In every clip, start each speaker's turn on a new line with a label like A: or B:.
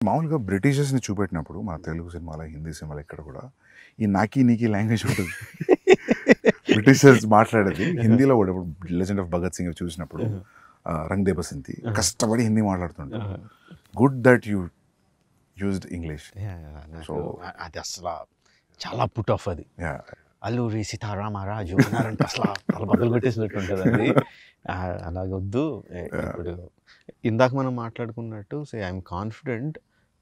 A: మామూలుగా బ్రిటిషర్స్ని చూపెట్టినప్పుడు మన తెలుగు సినిమాలో హిందీ సినిమాలో ఇక్కడ కూడా ఈ నాకి నీకి లాంగ్వేజ్ ఉంటుంది బ్రిటిషర్స్ మాట్లాడేది హిందీలో కూడా ఇప్పుడు లెజెండ్ ఆఫ్ భగత్ సింగ్ చూసినప్పుడు ఆ, రంగ్ దే బసంతి కష్టపడి హిందీ మాట్లాడుతుంటారు good that you used English
B: so అది అసలు చాలా పుట్ ఆఫ్ అది
A: యా
B: అల్లూరి సీతారామరాజు అన్నారంటే అసలు తల బదులు కొట్టేసినట్టు ఉంటుంది అది ఆ, అలాగొద్దు ఏ- ఇప్పుడు ఇందాక మనం మాట్లాడుకున్నట్టు సే ఐఎమ్ కాన్ఫిడెంట్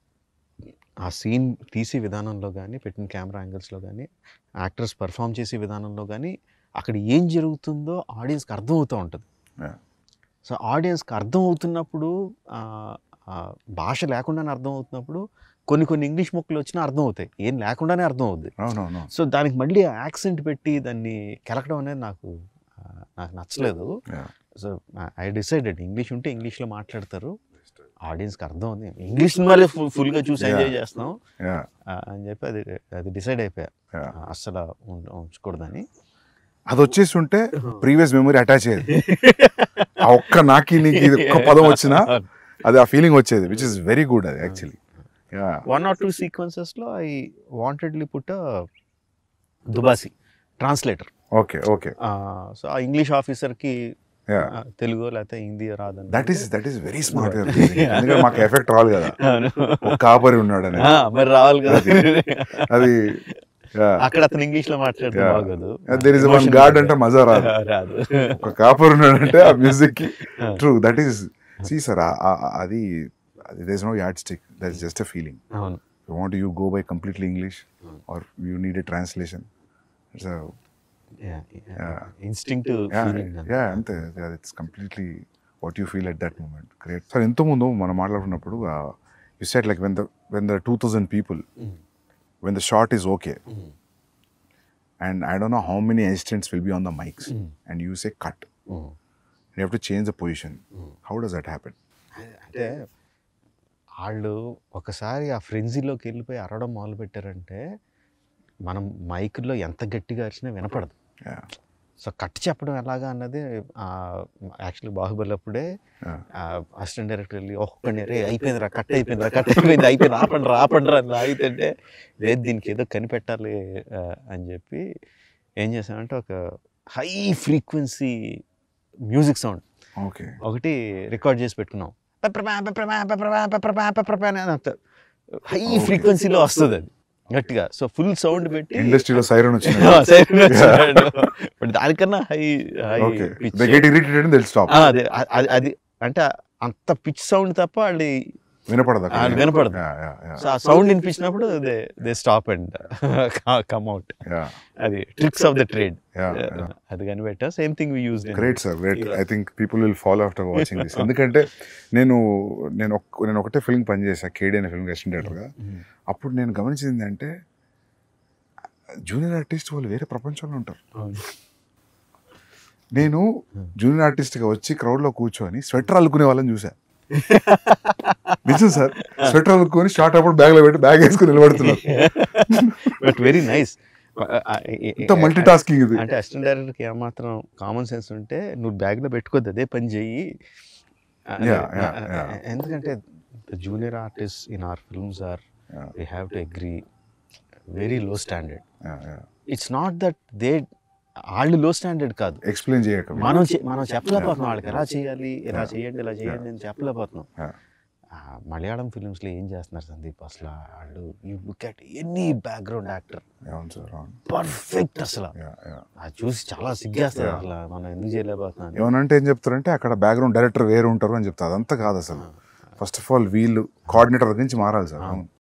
B: ఆ సీన్ తీసే విధానంలో కానీ పెట్టిన కెమెరా యాంగిల్స్లో కానీ యాక్టర్స్ పర్ఫామ్ చేసే విధానంలో కానీ అక్కడ ఏం జరుగుతుందో ఆడియన్స్కి అర్థమవుతూ ఉంటుంది
A: Yeah.
B: సో ఆడియన్స్కి అర్థం అవుతున్నప్పుడు ఆ, ఆ, భాష లేకుండానే అర్థం అవుతున్నప్పుడు కొన్ని కొన్ని ఇంగ్లీష్ మొక్కలు వచ్చినా అర్థం అవుతాయి ఏం లేకుండానే అర్థం అవుద్ది
A: అవునవును
B: సో దానికి మళ్ళీ యాక్సెంట్ పెట్టి దాన్ని కెలకడం అనేది నాకు ఆ, నాకు నచ్చలేదు
A: Yeah.
B: So I decided English ఉంటే ఇంగ్లీష్లో మాట్లాడతారు ఆడియన్స్కి అర్థం ఉంది ఇంగ్లీష్ సినిమాలే ఫుల్ ఫుల్గా చూసి
A: Yeah.
B: ఎంజాయ్ చేస్తాం
A: యా
B: ఆ, అని చెప్పి అది అది డిసైడ్ అయిపోయా
A: యా
B: ఆ, అస్సలు ఉం- ఉంచకూడదని
A: అది వచ్చేసి ఉంటే ప్రీవియస్ మెమరీ అటాచ్ అయ్యేది ఆ ఒక్క నాకి నీకి ఇది ఒక్క పదం వచ్చినా అది ఆ ఫీలింగ్ వచ్చేది విచ్ ఇస్ వెరీ గుడ్ అది actually yeah
B: one or two సీక్వెన్సెస్లో ఐ వాంటెడ్లీ పుట్ దుబాసి ట్రాన్స్లేటర్
A: ఓకే ఓకే
B: సో ఆ ఇంగ్లీష్ ఆఫీసర్కి
A: యా
B: తెలుగు లేకపోతే హిందీ రాదని
A: that is that is very smart ఎందుకంటే మాకు ఎఫెక్ట్ రావాలి కదా
B: అవును.
A: ఒక కాపరి ఉన్నాడని
B: ఆ, మరి రావాలి కదా
A: అది
B: అక్కడ అతను ఇంగ్లీష్ లో మాట్లాడితే బాగోదు
A: there is one
B: Emotion
A: god
B: ఉంటుంది.
A: అంటే మజా రాదు
B: రాదు
A: ఒక కాపర్ ఉన్నాడంటే ఆ మ్యూజిక్ కి true that is see sir అది there is no yardstick that is just a feeling
B: అవును
A: you want you go by completely English or you need a translation it's
B: instinct
A: yeah అంతే it's completely what you feel at that moment great sir ఎంతో ముందు మనం మాట్లాడుకున్నప్పుడు you set like when the when the two thousand people when the short is okay and I don't know how many assistants will be on the mics and you say cut you have to change the position how does that happen
B: అంటే వాళ్ళు ఒకసారి ఆ ఫ్రెంజీలోకి వెళ్ళిపోయి అరవడం మొదలు పెట్టారంటే మనం మైక్లో ఎంత గట్టిగా అరిచినా వినపడదు సో కట్ చెప్పడం ఎలాగా అన్నది యాక్చువల్లీ బాహుబలి అప్పుడే అసిస్టెంట్ డైరెక్టర్ వెళ్ళి ఒక్కడిని రే అయిపోయిందిరా కట్ అయిపోయిందిరా కట్ అయిపోయింది అయిపోయింది ఆపండి రా ఆపండి రా అని లాగితే లేదు దీనికి ఏదో కనిపెట్టాలి ఆ, అని చెప్పి ఏం చేసామంటే ఒక high frequency music sound
A: okay
B: ఒకటి రికార్డ్ చేసి పెట్టుకున్నాం హై ఫ్రీక్వెన్సీలో వస్తుంది అది గట్టిగా సో ఫుల్ సౌండ్ పెట్టి
A: ఇండస్ట్రీలో సైరన్ వచ్చింది
B: siren వచ్చినాడు. But దానికన్నా high high
A: okay
B: pitch.
A: They get irritated and they'll stop
B: ఆ, అదే అ- అది అది అంటే అంత పిచ్ సౌండ్ తప్ప వాళ్ళు
A: వినపడదు
B: ఆ, వినపడదు. సో ఆ సౌండ్ వినిపించినప్పుడు they they stop and come out అది ట్రిక్స్ ఆఫ్ ద ట్రేడ్ అది కనిపెట్టా same thing we use
A: great sir great I think people will follow after watching this ఎందుకంటే నేను నేను ఒక్- నేను ఒకటే ఫిల్మ్ పనిచేసా కేడీ అనే ఫిల్మ్ అసిస్టెంట్ గా అప్పుడు నేను గమనించింది ఏంటంటే జూనియర్ ఆర్టిస్ట్ వాళ్ళు వేరే ప్రపంచంలో ఉంటారు నేను జూనియర్ ఆర్టిస్ట్గా వచ్చి క్రౌడ్లో కూర్చొని స్వెటర్ అల్లుకునే వాళ్ళని చూసా నిజం సార్ స్వెటర్ అల్లుకొని షార్ట్ అప్పుడు బ్యాగ్లో పెట్టి బ్యాగ్ వేసుకుని నిలబడుతున్నారు
B: బట్ వెరీ నైస్
A: ఇంత మల్టీ టాస్కింగ్ ఇది
B: అంటే అసిస్టెంట్ డైరెక్టర్కి ఏమాత్రం కామన్ సెన్స్ ఉంటే నువ్వు బ్యాగ్లో పెట్టుకోద్దు అదే పని చెయ్యి అదే,
A: Yeah, yeah,
B: ఆ,
A: yeah.
B: ఎందుకంటే the junior artist in our films are
A: Yeah.
B: We have to agree very low standard
A: Yeah, yeah.
B: It's not that they వాళ్ళు లో స్టాండర్డ్ కాదు
A: ఎక్స్ప్లెయిన్ చేయక
B: మనం చే- మనం చెప్పలేకపోతున్నాం వాళ్ళకి ఎలా చేయాలి ఇలా చేయండి ఇలా చేయండి అని చెప్పలేకపోతున్నాం
A: Yeah.
B: ఆ, మలయాళం ఫిలిమ్స్లో ఏం చేస్తున్నారు సందీప్ అసలు వాళ్ళు you look at any background actor
A: అవును సార్ అవును
B: పర్ఫెక్ట్ అసలు
A: Yeah, yeah.
B: అది చూసి చాలా సిగ్గేస్తుంది అసలు మనం ఎందుకు చేయలేకపోతున్నాం
A: ఏమనంటే ఏం చెప్తారంటే అక్కడ బ్యాక్గ్రౌండ్ డైరెక్టర్ వేరు ఉంటారు అని చెప్తారు అదంతా కాదు అసలు ఫస్ట్ ఆఫ్ ఆల్ వీళ్ళు కోఆర్డినేటర్ నుంచి మారాలి సార్ అవును